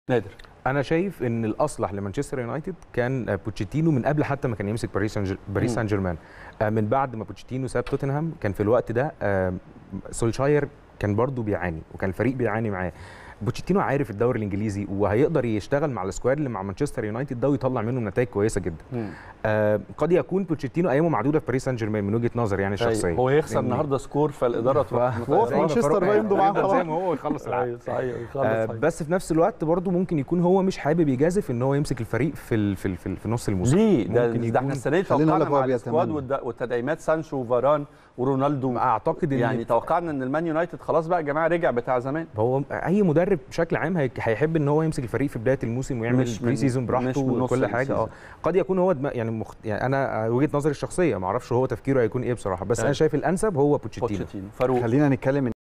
نادر انا شايف ان الاصلح لمانشستر يونايتد كان آه، بوتشيتينو من قبل حتى ما كان يمسك باريس سان باريس مم. سان جيرمان آه، من بعد ما بوتشيتينو ساب توتنهام كان في الوقت ده آه، سولشاير كان برضو بيعاني وكان الفريق بيعاني معاه بوتشيتينو عارف الدوري الانجليزي وهيقدر يشتغل مع السكواد اللي مع مانشستر يونايتد ده ويطلع منهم نتائج كويسه جدا آه قد يكون بوتشيتينو ايامه معدوده في باريس سان جيرمان من وجهه نظري يعني الشخصيه هو يخسر لأن- النهارده سكور فالاداره تروح هو في زي ما مانشستر فاروق بقى قال، يمضوا معاه يفضل خلاص. زي ما هو يخلص العقد أيوة، صحيح يخلص آه صحيح. بس في نفس الوقت برضه ممكن يكون هو مش حابب يجازف ان هو يمسك الفريق في ال في ال في, ال في نص الموسم ليه ده, ممكن ده يكون- احنا السنه دي خلينا توقعنا نقول لك هو مع السكواد بيتمنى. والد- والتدعيمات سانشو وفاران ورونالدو اعتقد ان يعني توقعنا ان المان يونايتد خلاص بقى يا جماعه رجع بتاع زمان هو اي مدرب بشكل عام هي- هيحب ان هو يمسك الفريق في بدايه الموسم ويعمل مش من- بري سيزون مش براحته من نص وكل حاجه السيزون. اه قد يكون هو دم... يعني, مخت... يعني انا وجهه نظري الشخصيه ما اعرفش هو تفكيره هيكون ايه بصراحه بس انا أيوة. شايف الانسب هو بوتشيتينو بوتشيتينو فاروق خلينا نتكلم